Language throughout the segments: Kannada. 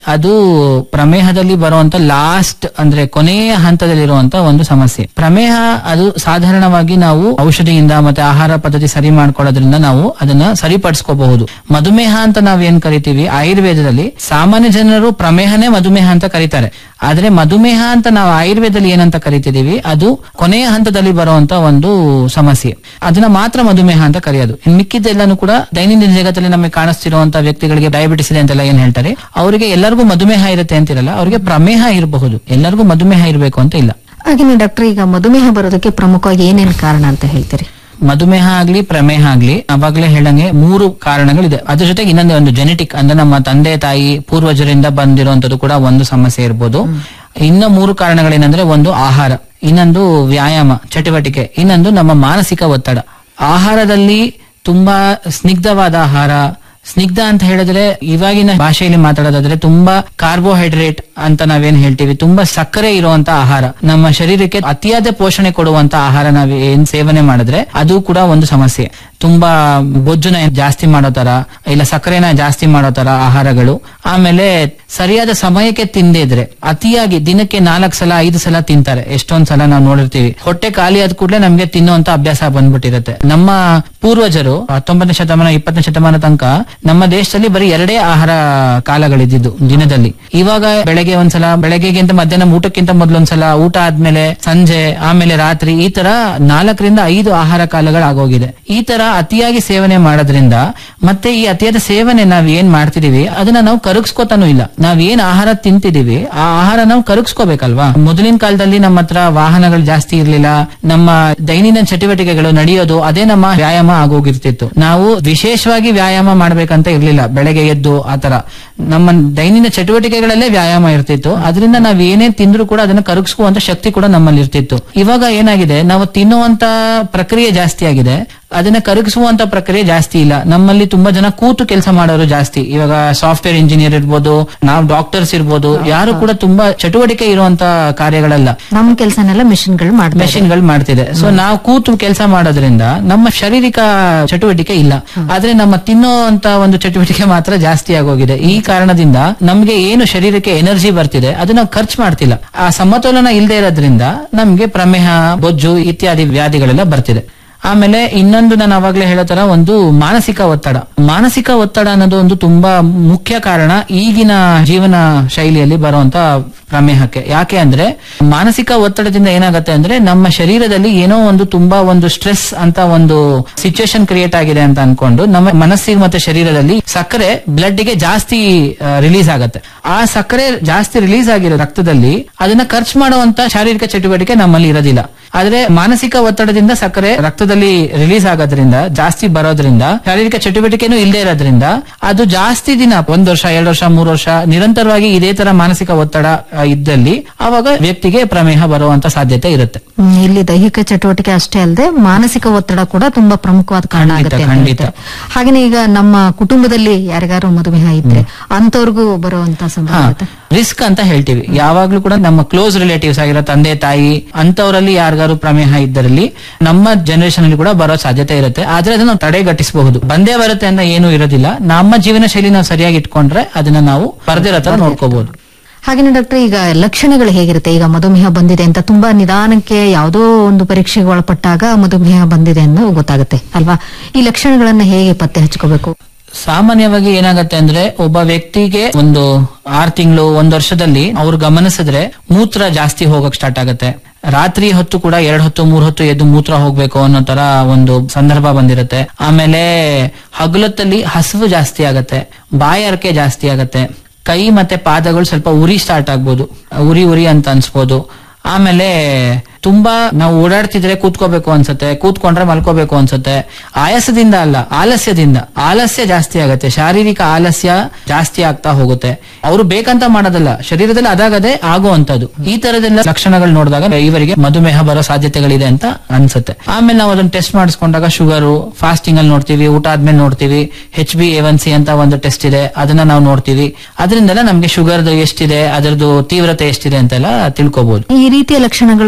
ಅದು ಪ್ರಮೇಹದಲ್ಲಿ ಬರುವಂತ ಲಾಸ್ಟ್ ಅಂದ್ರೆ ಕೊನೆಯ ಹಂತದಲ್ಲಿರುವಂತ ಒಂದು ಸಮಸ್ಯೆ ಪ್ರಮೇಹ ಅದು ಸಾಧಾರಣವಾಗಿ ನಾವು ಔಷಧಿಯಿಂದ ಮತ್ತೆ ಆಹಾರ ಪದ್ಧತಿ ಸರಿ ಮಾಡ್ಕೊಳ್ಳೋದ್ರಿಂದ ನಾವು ಅದನ್ನ ಸರಿಪಡಿಸ್ಕೋಬಹುದು ಮಧುಮೇಹ ಅಂತ ನಾವ್ ಏನ್ ಕರಿತೀವಿ ಆಯುರ್ವೇದದಲ್ಲಿ ಸಾಮಾನ್ಯ ಜನರು ಪ್ರಮೇಹನೇ ಮಧುಮೇಹ ಅಂತ ಕರೀತಾರೆ ಆದ್ರೆ ಮಧುಮೇಹ ಅಂತ ನಾವು ಆಯುರ್ವೇದದಲ್ಲಿ ಏನಂತ ಕರಿತಿದೀವಿ ಅದು ಕೊನೆಯ ಹಂತದಲ್ಲಿ ಬರುವಂತ ಒಂದು ಸಮಸ್ಯೆ ಅದನ್ನ ಮಾತ್ರ ಮಧುಮೇಹ ಅಂತ ಕರೆಯೋದು ಇನ್ ಮಿಕ್ಕಿದ್ದೆಲ್ಲಾನು ಕೂಡ ದೈನಂದಿನ ಜಗತ್ತಲ್ಲಿ ನಮಗೆ ಕಾಣಿಸ್ತಿರುವಂತ ವ್ಯಕ್ತಿಗಳಿಗೆ ಡಯಾಬಿಟಿಸ್ ಇದೆ ಅಂತೆಲ್ಲ ಏನ್ ಹೇಳ್ತಾರೆ ಅವರಿಗೆ ಎಲ್ಲರಿಗೂ ಮಧುಮೇಹ ಇರುತ್ತೆ ಅಂತಿರಲ್ಲ ಅವರಿಗೆ ಪ್ರಮೇಹ ಇರಬಹುದು ಎಲ್ಲರಿಗೂ ಮಧುಮೇಹ ಇರಬೇಕು ಅಂತ ಇಲ್ಲ ಹಾಗೇನೆ ಡಾಕ್ಟರ್ ಈಗ ಮಧುಮೇಹ ಬರೋದಕ್ಕೆ ಪ್ರಮುಖವಾಗಿ ಏನೇನು ಕಾರಣ ಅಂತ ಹೇಳ್ತೀರಿ ಮಧುಮೇಹ ಆಗ್ಲಿ ಪ್ರಮೇಹ ಆಗ್ಲಿ ಅವಾಗ್ಲೇ ಹೇಳಂಗೆ ಮೂರು ಕಾರಣಗಳಿದೆ ಅದ್ರ ಜೊತೆಗೆ ಇನ್ನೊಂದು ಒಂದು ಜೆನೆಟಿಕ್ ಅಂದ್ರೆ ನಮ್ಮ ತಂದೆ ತಾಯಿ ಪೂರ್ವಜರಿಂದ ಬಂದಿರುವಂತದ್ದು ಕೂಡ ಒಂದು ಸಮಸ್ಯೆ ಇರ್ಬೋದು ಇನ್ನ ಮೂರು ಕಾರಣಗಳೇನಂದ್ರೆ ಒಂದು ಆಹಾರ ಇನ್ನೊಂದು ವ್ಯಾಯಾಮ ಚಟುವಟಿಕೆ ಇನ್ನೊಂದು ನಮ್ಮ ಮಾನಸಿಕ ಒತ್ತಡ ಆಹಾರದಲ್ಲಿ ತುಂಬಾ ಸ್ನಿಗ್ಧವಾದ ಆಹಾರ ಸ್ನಿಗ್ಧ ಅಂತ ಹೇಳಿದ್ರೆ ಇವಾಗಿನ ಭಾಷೆಯಲ್ಲಿ ಮಾತಾಡೋದಾದ್ರೆ ತುಂಬಾ ಕಾರ್ಬೋಹೈಡ್ರೇಟ್ ಅಂತ ನಾವೇನ್ ಹೇಳ್ತೀವಿ ತುಂಬಾ ಸಕ್ಕರೆ ಇರುವಂತ ಆಹಾರ ನಮ್ಮ ಶರೀರಕ್ಕೆ ಅತಿಯಾದ ಪೋಷಣೆ ಕೊಡುವಂತ ಆಹಾರ ನಾವ್ ಏನ್ ಸೇವನೆ ಮಾಡಿದ್ರೆ ಅದು ಕೂಡ ಒಂದು ಸಮಸ್ಯೆ ತುಂಬಾ ಬೊಜ್ಜುನ ಜಾಸ್ತಿ ಮಾಡೋ ತರ ಇಲ್ಲ ಸಕ್ಕರೆನ ಜಾಸ್ತಿ ಮಾಡೋ ತರ ಆಹಾರಗಳು ಆಮೇಲೆ ಸರಿಯಾದ ಸಮಯಕ್ಕೆ ತಿಂದೇ ಇದ್ರೆ ಅತಿಯಾಗಿ ದಿನಕ್ಕೆ ನಾಲ್ಕು ಸಲ ಐದು ಸಲ ತಿಂತಾರೆ ಎಷ್ಟೊಂದ್ ಸಲ ನಾವು ನೋಡಿರ್ತೀವಿ ಹೊಟ್ಟೆ ಖಾಲಿ ಆದ ಕೂಡಲೇ ನಮ್ಗೆ ತಿನ್ನುವಂತ ಅಭ್ಯಾಸ ಬಂದ್ಬಿಟ್ಟಿರುತ್ತೆ ನಮ್ಮ ಪೂರ್ವಜರು ಹತ್ತೊಂಬತ್ತನೇ ಶತಮಾನ ಇಪ್ಪತ್ತನೇ ಶತಮಾನ ತನಕ ನಮ್ಮ ದೇಶದಲ್ಲಿ ಬರೀ ಎರಡೇ ಆಹಾರ ಕಾಲಗಳಿದ್ದು ದಿನದಲ್ಲಿ ಇವಾಗ ಬೆಳಗ್ಗೆ ಒಂದ್ಸಲ ಬೆಳಗ್ಗೆಗಿಂತ ಮಧ್ಯಾಹ್ನ ಊಟಕ್ಕಿಂತ ಮೊದಲೊಂದ್ಸಲ ಊಟ ಆದ್ಮೇಲೆ ಸಂಜೆ ಆಮೇಲೆ ರಾತ್ರಿ ಈ ತರ ನಾಲ್ಕರಿಂದ ಐದು ಆಹಾರ ಕಾಲಗಳಾಗೋಗಿದೆ ಈ ತರ ಅತಿಯಾಗಿ ಸೇವನೆ ಮಾಡೋದ್ರಿಂದ ಮತ್ತೆ ಈ ಅತಿಯಾದ ಸೇವನೆ ನಾವ್ ಏನ್ ಮಾಡ್ತಿದೀವಿ ಅದನ್ನ ನಾವು ಕರಗಿಸ್ಕೋತಾನು ಇಲ್ಲ ನಾವ್ ಏನ್ ಆಹಾರ ತಿಂತಿದೀವಿ ಆ ಆಹಾರ ನಾವು ಕರಗಿಸ್ಕೋಬೇಕಲ್ವಾ ಮೊದಲಿನ ಕಾಲದಲ್ಲಿ ನಮ್ಮ ಹತ್ರ ವಾಹನಗಳು ಜಾಸ್ತಿ ಇರ್ಲಿಲ್ಲ ನಮ್ಮ ದೈನಂದಿನ ಚಟುವಟಿಕೆಗಳು ನಡೆಯೋದು ಅದೇ ನಮ್ಮ ವ್ಯಾಯಾಮ ಆಗೋಗಿರ್ತಿತ್ತು ನಾವು ವಿಶೇಷವಾಗಿ ವ್ಯಾಯಾಮ ಮಾಡ್ಬೇಕಂತ ಇರ್ಲಿಲ್ಲ ಬೆಳಗ್ಗೆ ಎದ್ದು ಆತರ ನಮ್ಮ ದೈನಂದಿನ ಚಟುವಟಿಕೆಗಳಲ್ಲೇ ವ್ಯಾಯಾಮ ಇರ್ತಿತ್ತು ಅದರಿಂದ ನಾವ್ ಏನೇ ತಿಂದ್ರು ಕೂಡ ಅದನ್ನ ಕರಗಿಸುವಂತ ಶಕ್ತಿ ಕೂಡ ನಮ್ಮಲ್ಲಿ ಇರ್ತಿತ್ತು ಇವಾಗ ಏನಾಗಿದೆ ನಾವು ತಿನ್ನುವಂತ ಪ್ರಕ್ರಿಯೆ ಜಾಸ್ತಿ ಆಗಿದೆ ಅದನ್ನ ಕರಗಿಸುವಂತ ಪ್ರಕ್ರಿಯೆ ಜಾಸ್ತಿ ಇಲ್ಲ ನಮ್ಮಲ್ಲಿ ತುಂಬಾ ಜನ ಕೂತು ಕೆಲಸ ಮಾಡೋರು ಜಾಸ್ತಿ ಇವಾಗ ಸಾಫ್ಟ್ವೇರ್ ಇಂಜಿನಿಯರ್ ಇರ್ಬೋದು ನಾವು ಡಾಕ್ಟರ್ಸ್ ಇರ್ಬೋದು ಯಾರು ಕೂಡ ತುಂಬಾ ಚಟುವಟಿಕೆ ಇರುವಂತ ಕಾರ್ಯಗಳಲ್ಲ ನಮ್ಮ ಕೆಲಸನೆಲ್ಲ ಮಿಷಿನ್ಗಳು ಮಾಡ್ತಾರೆ ಮೆಷಿನ್ ಗಳು ಮಾಡ್ತಿದೆ ಸೊ ನಾವು ಕೂತು ಕೆಲಸ ಮಾಡೋದ್ರಿಂದ ನಮ್ಮ ಶಾರೀರಿಕ ಚಟುವಟಿಕೆ ಇಲ್ಲ ಆದ್ರೆ ನಮ್ಮ ತಿನ್ನುವಂತ ಒಂದು ಚಟುವಟಿಕೆ ಮಾತ್ರ ಜಾಸ್ತಿ ಆಗೋಗಿದೆ ಈ ಕಾರಣದಿಂದ ನಮ್ಗೆ ಏನು ಶರೀರಕ್ಕೆ ಎನರ್ಜಿ ಬರ್ತಿದೆ ಅದು ನಾವು ಖರ್ಚು ಮಾಡ್ತಿಲ್ಲ ಆ ಸಮತೋಲನ ಇಲ್ಲದೆ ಇರೋದ್ರಿಂದ ನಮ್ಗೆ ಪ್ರಮೇಹ ಬೊಜ್ಜು ಇತ್ಯಾದಿ ವ್ಯಾಧಿಗಳೆಲ್ಲ ಬರ್ತಿದೆ ಆಮೇಲೆ ಇನ್ನೊಂದು ನಾನು ಅವಾಗ್ಲೇ ಹೇಳೋ ತರ ಒಂದು ಮಾನಸಿಕ ಒತ್ತಡ ಮಾನಸಿಕ ಒತ್ತಡ ಅನ್ನೋದು ಒಂದು ತುಂಬಾ ಮುಖ್ಯ ಕಾರಣ ಈಗಿನ ಜೀವನ ಶೈಲಿಯಲ್ಲಿ ಬರುವಂತ ಪ್ರಮೇಹಕ್ಕೆ ಯಾಕೆ ಅಂದ್ರೆ ಮಾನಸಿಕ ಒತ್ತಡದಿಂದ ಏನಾಗುತ್ತೆ ಅಂದ್ರೆ ನಮ್ಮ ಶರೀರದಲ್ಲಿ ಏನೋ ಒಂದು ತುಂಬಾ ಒಂದು ಸ್ಟ್ರೆಸ್ ಅಂತ ಒಂದು ಸಿಚುವೇಶನ್ ಕ್ರಿಯೇಟ್ ಆಗಿದೆ ಅಂತ ಅನ್ಕೊಂಡು ನಮ್ಮ ಮನಸ್ಸಿಗೆ ಮತ್ತೆ ಶರೀರದಲ್ಲಿ ಸಕ್ಕರೆ ಬ್ಲಡ್ ಗೆ ಜಾಸ್ತಿ ರಿಲೀಸ್ ಆಗುತ್ತೆ ಆ ಸಕ್ಕರೆ ಜಾಸ್ತಿ ರಿಲೀಸ್ ಆಗಿರೋ ರಕ್ತದಲ್ಲಿ ಅದನ್ನ ಖರ್ಚು ಮಾಡುವಂತ ಶಾರೀರಿಕ ಚಟುವಟಿಕೆ ನಮ್ಮಲ್ಲಿ ಇರೋದಿಲ್ಲ ಆದ್ರೆ ಮಾನಸಿಕ ಒತ್ತಡದಿಂದ ಸಕ್ಕರೆ ರಕ್ತದಲ್ಲಿ ರಿಲೀಸ್ ಆಗೋದ್ರಿಂದ ಜಾಸ್ತಿ ಬರೋದ್ರಿಂದ ಶಾರೀರಿಕ ಚಟುವಟಿಕೆನೂ ಇಲ್ಲದೆ ಇರೋದ್ರಿಂದ ಅದು ಜಾಸ್ತಿ ದಿನ ಒಂದ್ ವರ್ಷ ಎರಡು ವರ್ಷ ಮೂರು ವರ್ಷ ನಿರಂತರವಾಗಿ ಇದೇ ತರ ಮಾನಸಿಕ ಒತ್ತಡ ಆ, ಇದ್ದಲ್ಲಿ ಅವಾಗ ವ್ಯಕ್ತಿಗೆ ಪ್ರಮೇಹ ಬರುವಂತ ಸಾಧ್ಯತೆ ಇರುತ್ತೆ ಹ್ಮ್, ಇಲ್ಲಿ ದೈಹಿಕ ಚಟುವಟಿಕೆ ಅಷ್ಟೇ ಅಲ್ಲದೆ ಮಾನಸಿಕ ಒತ್ತಡ ಕೂಡ ತುಂಬಾ ಪ್ರಮುಖವಾದ ಕಾರಣ ಖಂಡಿತ, ಆಗುತ್ತೆ ಅಂತ ಖಂಡಿತ. ಹೇಳ್ತಾರೆ. ಹಾಗೇನೆ ಈಗ ನಮ್ಮ ಕುಟುಂಬದಲ್ಲಿ ಯಾರಿಗಾರು ಮಧುಮೇಹ ಇದ್ರೆ ಅಂತವ್ರಿಗೂ ಬರುವಂತ ಸಂಭವ ಇರುತ್ತೆ ರಿಸ್ಕ್ ಅಂತ ಹೇಳ್ತೀವಿ ಯಾವಾಗ್ಲೂ ಕೂಡ ನಮ್ಮ ಕ್ಲೋಸ್ ರಿಲೇಟಿವ್ಸ್ ಆಗಿರೋ ತಂದೆ ತಾಯಿ ಅಂತವರಲ್ಲಿ ಯಾರಿಗಾರು ಪ್ರಮೇಹ ಇದ್ದರಲ್ಲಿ ನಮ್ಮ ಜನರೇಷನ್ ಅಲ್ಲಿ ಕೂಡ ಬರೋ ಸಾಧ್ಯತೆ ಇರುತ್ತೆ ಆದ್ರೆ ಅದನ್ನ ನಾವು ತಡೆಗಟ್ಟಿಸಬಹುದು ಬಂದೇ ಬರುತ್ತೆ ಅಂತ ಏನೂ ಇರೋದಿಲ್ಲ ನಮ್ಮ ಜೀವನ ಶೈಲಿ ನಾವು ಸರಿಯಾಗಿ ಇಟ್ಕೊಂಡ್ರೆ ಅದನ್ನ ನಾವು ಪರದಿರೋ ತರ ನೋಡ್ಕೋಬಹುದು ಹಾಗೇನೆ ಡಾಕ್ಟರ್ ಈಗ ಲಕ್ಷಣಗಳು ಹೇಗಿರುತ್ತೆ ಈಗ ಮಧುಮೇಹ ಬಂದಿದೆ ಅಂತ ತುಂಬಾ ನಿಧಾನಕ್ಕೆ ಯಾವುದೋ ಒಂದು ಪರೀಕ್ಷೆಗೆ ಒಳಪಟ್ಟಾಗ ಮಧುಮೇಹ ಬಂದಿದೆ ಅನ್ನೋ ಗೊತ್ತಾಗುತ್ತೆ ಅಲ್ವಾ ಈ ಲಕ್ಷಣಗಳನ್ನ ಹೇಗೆ ಪತ್ತೆ ಹಚ್ಕೋಬೇಕು ಸಾಮಾನ್ಯವಾಗಿ ಏನಾಗತ್ತೆ ಅಂದ್ರೆ ಒಬ್ಬ ವ್ಯಕ್ತಿಗೆ ಒಂದು ಆರ್ ತಿಂಗಳು ಒಂದ್ ವರ್ಷದಲ್ಲಿ ಅವ್ರು ಗಮನಿಸಿದ್ರೆ ಮೂತ್ರ ಜಾಸ್ತಿ ಹೋಗಕ್ ಸ್ಟಾರ್ಟ್ ಆಗತ್ತೆ ರಾತ್ರಿ ಹೊತ್ತು ಕೂಡ ಎರಡ್ ಹೊತ್ತು ಮೂರ್ ಹೊತ್ತು ಎದ್ದು ಮೂತ್ರ ಹೋಗ್ಬೇಕು ಅನ್ನೋ ತರ ಒಂದು ಸಂದರ್ಭ ಬಂದಿರುತ್ತೆ ಆಮೇಲೆ ಹಗಲೊತ್ತಲ್ಲಿ ಹಸಿವು ಜಾಸ್ತಿ ಆಗತ್ತೆ ಬಾಯಾರಿಕೆ ಜಾಸ್ತಿ ಆಗತ್ತೆ ಕೈ ಮತ್ತೆ ಪಾದಗಳು ಸ್ವಲ್ಪ ಉರಿ ಸ್ಟಾರ್ಟ್ ಆಗ್ಬೋದು ಉರಿ ಉರಿ ಅಂತ ಅನ್ಸ್ಬೋದು ಆಮೇಲೆ ತುಂಬಾ ನಾವು ಓಡಾಡ್ತಿದ್ರೆ ಕೂತ್ಕೋಬೇಕು ಅನ್ಸುತ್ತೆ ಕೂತ್ಕೊಂಡ್ರೆ ಮಲ್ಕೋಬೇಕು ಅನ್ಸುತ್ತೆ ಆಯಾಸದಿಂದ ಅಲ್ಲ ಆಲಸ್ಯದಿಂದ ಆಲಸ್ಯ ಜಾಸ್ತಿ ಆಗುತ್ತೆ ಶಾರೀರಿಕ ಆಲಸ್ಯ ಜಾಸ್ತಿ ಆಗ್ತಾ ಹೋಗುತ್ತೆ ಅವರು ಬೇಕಂತ ಮಾಡೋದಲ್ಲ ಶರೀರದಲ್ಲಿ ಅದಾಗದೆ ಆಗುವಂತದ್ದು ಈ ತರದೆಲ್ಲ ಲಕ್ಷಣಗಳು ನೋಡಿದಾಗ ಇವರಿಗೆ ಮಧುಮೇಹ ಬರೋ ಸಾಧ್ಯತೆಗಳಿದೆ ಅಂತ ಅನ್ಸುತ್ತೆ ಆಮೇಲೆ ನಾವು ಅದನ್ನ ಟೆಸ್ಟ್ ಮಾಡಿಸ್ಕೊಂಡಾಗ ಶುಗರು ಫಾಸ್ಟಿಂಗ್ ಅಲ್ಲಿ ನೋಡ್ತೀವಿ ಊಟ ಆದ್ಮೇಲೆ ನೋಡ್ತೀವಿ H B A one C ಅಂತ ಒಂದು ಟೆಸ್ಟ್ ಇದೆ ಅದನ್ನ ನಾವು ನೋಡ್ತೀವಿ ಅದರಿಂದೆಲ್ಲ ನಮ್ಗೆ ಶುಗರ್ದು ಎಷ್ಟಿದೆ ಅದರದ್ದು ತೀವ್ರತೆ ಎಷ್ಟಿದೆ ಅಂತೆಲ್ಲ ತಿಳ್ಕೊಬಹುದು ಈ ರೀತಿಯ ಲಕ್ಷಣಗಳು ಇದ್ರೂ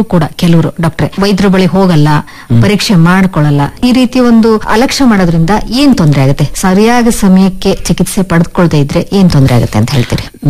ಆದ್ರೂ ಕೂಡ ಕೆಲವರು ಡಾಕ್ಟ್ರೆ ವೈದ್ಯರ ಬಳಿ ಹೋಗಲ್ಲ ಪರೀಕ್ಷೆ ಮಾಡ್ಕೊಳ್ಳಲ್ಲ ಈ ರೀತಿ ಒಂದು ಅಲಕ್ಷ್ಯ ಮಾಡೋದ್ರಿಂದ ಏನ್ ತೊಂದರೆ ಆಗುತ್ತೆ ಸರಿಯಾದ ಸಮಯಕ್ಕೆ ಚಿಕಿತ್ಸೆ ಪಡೆದುಕೊಳ್ಳದೆ ಇದ್ರೆ ಏನ್ ತೊಂದರೆ ಆಗುತ್ತೆ ಅಂತ ಹೇಳ್ತೀರಿ